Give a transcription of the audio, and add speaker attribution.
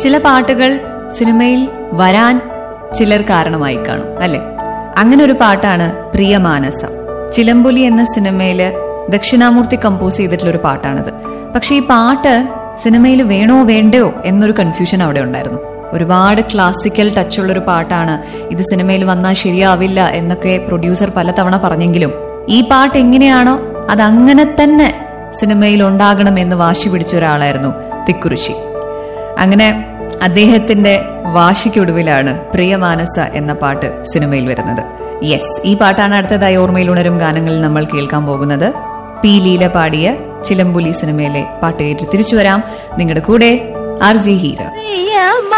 Speaker 1: ചില പാട്ടുകൾ സിനിമയിൽ വരാൻ ചിലർ കാരണമായി കാണും അല്ലെ അങ്ങനെ ഒരു പാട്ടാണ് പ്രിയമാനസം ചിലമ്പുലി എന്ന സിനിമയില് ദക്ഷിണാമൂർത്തി കമ്പോസ് ചെയ്തിട്ടുള്ള ഒരു പാട്ടാണിത് പക്ഷെ ഈ പാട്ട് സിനിമയിൽ വേണോ വേണ്ടയോ എന്നൊരു കൺഫ്യൂഷൻ അവിടെ ഉണ്ടായിരുന്നു ഒരുപാട് ക്ലാസിക്കൽ ടച്ചുള്ള ഒരു പാട്ടാണ് ഇത് സിനിമയിൽ വന്നാൽ ശരിയാവില്ല എന്നൊക്കെ പ്രൊഡ്യൂസർ പലതവണ പറഞ്ഞെങ്കിലും ഈ പാട്ട് എങ്ങനെയാണോ അത് അങ്ങനെ തന്നെ സിനിമയിൽ ഉണ്ടാകണമെന്ന് വാശി പിടിച്ച ഒരാളായിരുന്നു തിക്കുറിശി അങ്ങനെ അദ്ദേഹത്തിന്റെ വാശിക്കൊടുവിലാണ് പ്രിയമാനസ എന്ന പാട്ട് സിനിമയിൽ വരുന്നത് യെസ് ഈ പാട്ടാണ് അടുത്തതായി ഓർമ്മയിൽ ഉണരും ഗാനങ്ങളിൽ നമ്മൾ കേൾക്കാൻ പോകുന്നത് പി ലീല പാടിയ ചിലമ്പുലി സിനിമയിലെ പാട്ട് കേട്ട് തിരിച്ചു വരാം നിങ്ങളുടെ കൂടെ ആർ ജി ഹീര